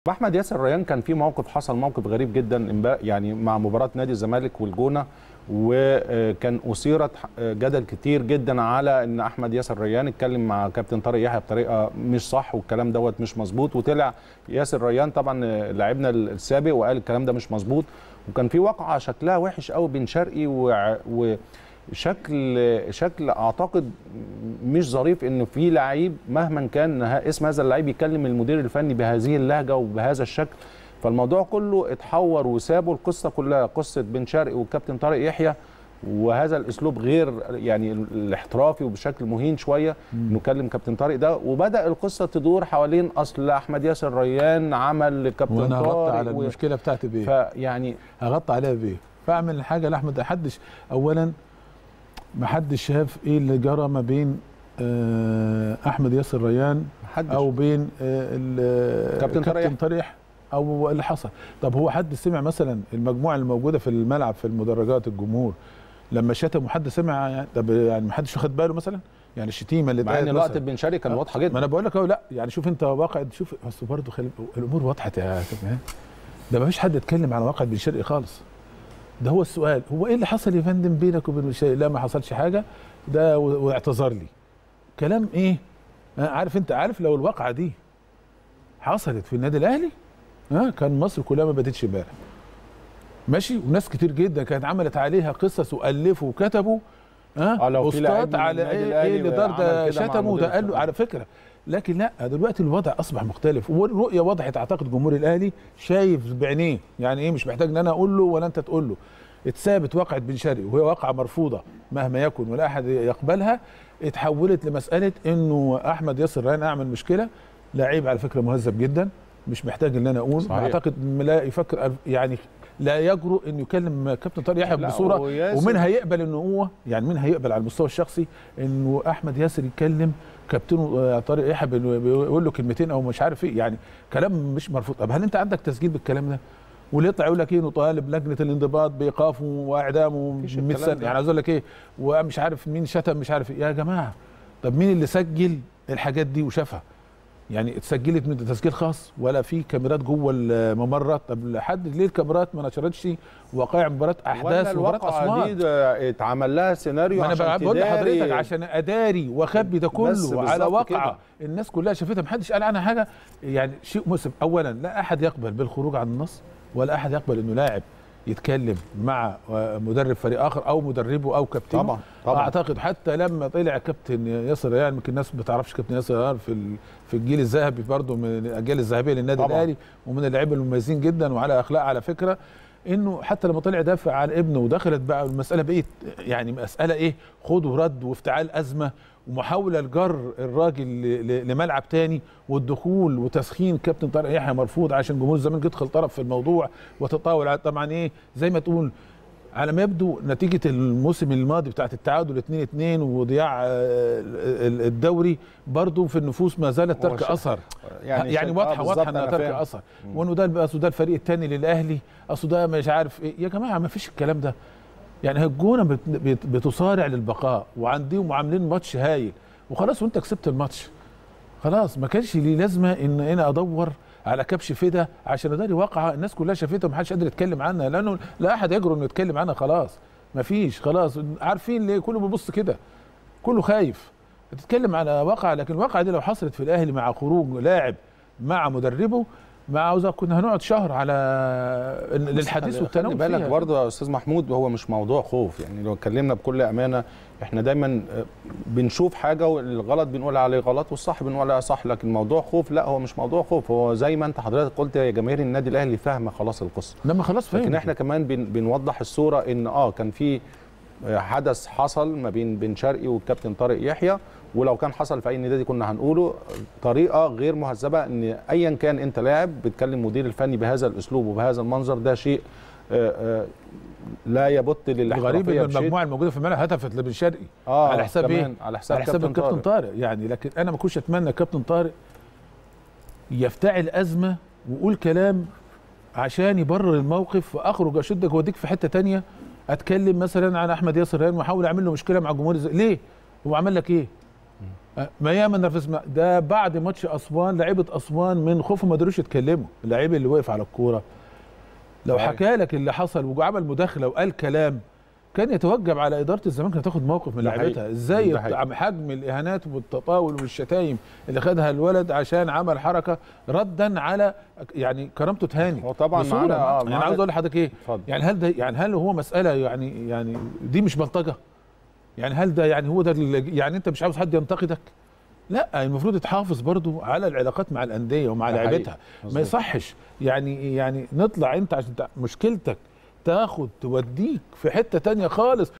احمد ياسر ريان كان في موقف حصل موقف غريب جدا امبارح يعني مع مباراه نادي الزمالك والجونه وكان اثيرت جدل كتير جدا على ان احمد ياسر ريان اتكلم مع كابتن طارق يحيى بطريقه مش صح والكلام دوت مش مظبوط وطلع ياسر ريان طبعا لاعبنا السابق وقال الكلام ده مش مظبوط وكان في واقعه شكلها وحش قوي بين شرقي و, و شكل شكل اعتقد مش ظريف ان في لعيب مهما كان اسم هذا اللعيب يكلم المدير الفني بهذه اللهجه وبهذا الشكل فالموضوع كله اتحور وسابوا القصه كلها قصه بن شرقي والكابتن طارق يحيى وهذا الاسلوب غير يعني الاحترافي وبشكل مهين شويه نكلم كابتن طارق ده وبدا القصه تدور حوالين اصل احمد ياسر ريان عمل لكابتن وانا طارق هغطي على المشكله بتاعتي بايه فيعني هغطي عليها بايه فاعمل حاجه لاحمد محدش اولا ما حدش شاف ايه اللي جرى ما بين احمد ياسر ريان محدش. او بين كابتن طارق كابتن طريح او اللي حصل طب هو حد سمع مثلا المجموعه اللي موجوده في الملعب في المدرجات الجمهور لما شتموا حد سمع يعني طب يعني ما حدش واخد باله مثلا يعني الشتيمه اللي مع ان لقطه بن شرقي كان واضحه جدا ما انا بقول لك اهو لا يعني شوف انت واقع شوف بس برضه خلي الامور وضحت يا كابتن ده ما فيش حد اتكلم على واقع بن شرقي خالص ده هو السؤال هو ايه اللي حصل يا فندم بينك وبين بن شرقي لا ما حصلش حاجه ده واعتذر لي كلام ايه عارف انت عارف لو الواقعه دي حصلت في النادي الاهلي ها كان مصر كلها ما بدتش امبارح ماشي وناس كتير جدا كانت عملت عليها قصص والفوا وكتبوا ها بوستات على ايه, إيه اللي دار ده شتمه ده قال له على فكره لكن لا دلوقتي الوضع اصبح مختلف والرؤيه وضحت اعتقد جمهور الاهلي شايف بعينيه يعني ايه مش محتاج ان انا اقول له ولا انت تقول له اتثابت واقعه بن شرقي وهي واقعه مرفوضه مهما يكن ولا احد يقبلها اتحولت لمساله انه احمد ياسر ريان اعمل مشكله لعيب على فكره مهذب جدا مش محتاج ان انا اقول صحيح. اعتقد لا يفكر يعني لا يجرؤ انه يكلم كابتن طارق يحيى بصوره ومن هيقبل انه هو يعني مين هيقبل على المستوى الشخصي انه احمد ياسر يكلم كابتنه طارق يحيى بيقول له كلمتين او مش عارف ايه يعني كلام مش مرفوض طب هل انت عندك تسجيل بالكلام ده؟ واللي يطلع يقول لك ايه انه طالب لجنه الانضباط بايقافه واعدامه 100 سنه يعني عايز اقول لك ايه ومش عارف مين شتم مش عارف ايه يا جماعه طب مين اللي سجل الحاجات دي وشافها؟ يعني اتسجلت من تسجيل خاص ولا في كاميرات جوه الممرات طب لحد ليه الكاميرات ما نشرتش وقائع مباراه احداث مباراه اصوات دي اتعمل لها سيناريو عشان انا بقول لحضرتك عشان اداري واخبي ده كله على واقعه الناس كلها شافتها محدش قال عنها حاجه يعني شيء مسلم اولا لا احد يقبل بالخروج عن النص ولا احد يقبل انه لاعب يتكلم مع مدرب فريق اخر او مدربه او كابتنه طبعا طبعا اعتقد حتى لما طلع كابتن ياسر يعني يمكن الناس ما تعرفش كابتن ياسر في في الجيل الذهبي برضه من الاجيال الذهبيه للنادي الاهلي ومن اللعيبه المميزين جدا وعلى اخلاق على فكره انه حتى لما طلع دافع عن ابنه ودخلت بقى المساله بقت يعني مساله ايه خد ورد وافتعال ازمه ومحاوله لجر الراجل لملعب تاني والدخول وتسخين كابتن طارق يحيى مرفوض عشان جمهور الزمالك يدخل طرف في الموضوع وتطاول طبعا ايه زي ما تقول على ما يبدو نتيجه الموسم الماضي بتاعت التعادل 2 2 وضياع الدوري برضه في النفوس ما زالت ترك اثر يعني, يعني واضحه واضحه انها ترك اثر وانه ده اصل ده الفريق الثاني للاهلي اصل ده مش عارف ايه يا جماعه ما فيش الكلام ده يعني الجونه بتصارع للبقاء وعندهم عاملين ماتش هايل وخلاص وانت كسبت الماتش خلاص ما كانش لي لازمه ان انا ادور على كبش فدا عشان اداري واقعه الناس كلها شافتها ومحدش قادر يتكلم عنها لانه لا احد يجرؤ انه يتكلم عنها خلاص ما فيش خلاص عارفين ليه كله بيبص كده كله خايف تتكلم على واقعه لكن الواقعه دي لو حصلت في الاهلي مع خروج لاعب مع مدربه ما عاوز كنا هنقعد شهر على للحديث والتناول خلي بالك برضه يا استاذ محمود هو مش موضوع خوف يعني لو اتكلمنا بكل امانه احنا دايما بنشوف حاجه والغلط بنقول عليه غلط والصح بنقول عليه صح لكن موضوع خوف لا هو مش موضوع خوف هو زي ما انت حضرتك قلت يا جماهير النادي الاهلي فاهمه خلاص القصه لما خلاص فاهم لكن احنا كمان بن بنوضح الصوره ان اه كان في حدث حصل ما بين بن شرقي والكابتن طارق يحيى ولو كان حصل في اي نادي كنا هنقوله طريقه غير مهذبه ان ايا كان انت لاعب بتكلم مدير الفني بهذا الاسلوب وبهذا المنظر ده شيء آآ آآ لا يبط للاحترافيه غريب ان المجموعه الموجوده في الملعب هتفت لبن شرقي آه على حساب ايه؟ على حساب, على حساب الكابتن طارق. طارق يعني لكن انا ما كنتش اتمنى كابتن طارق يفتعل ازمه ويقول كلام عشان يبرر الموقف واخرج اشدك واوديك في حته تانية اتكلم مثلا عن احمد ياسر ريان واحاول اعمل له مشكله مع جمهور ليه؟ هو عمل لك ايه؟ أه، ما ياما نرفز ما- ده بعد ماتش اسوان لعيبه اسوان من خوفهم ما قدروش يتكلموا اللعيب اللي وقف على الكوره لو صحيح. حكى لك اللي حصل وعمل مداخله وقال كلام كان يتوجب على اداره الزمالك انها تاخد موقف من ده حقيقي. لعيبتها ازاي ده حقيقي. يت- حجم الاهانات والتطاول والشتايم اللي خدها الولد عشان عمل حركه ردا على يعني كرامته تهاني هو طبعا بصورة. معانا اه يعني معانا- عاوز اقول لحضرتك ايه اتفضل يعني هل ده يعني هل هو مساله يعني يعني دي مش بلطجه يعني هل ده يعني هو ده اللي- يعني انت مش عاوز حد ينتقدك لا المفروض تحافظ برضو على العلاقات مع الانديه ومع ده حقيقي. لعيبتها ما مظبوط. يصحش يعني يعني نطلع انت عشان تع- مشكلتك تاخد توديك في حته تانية خالص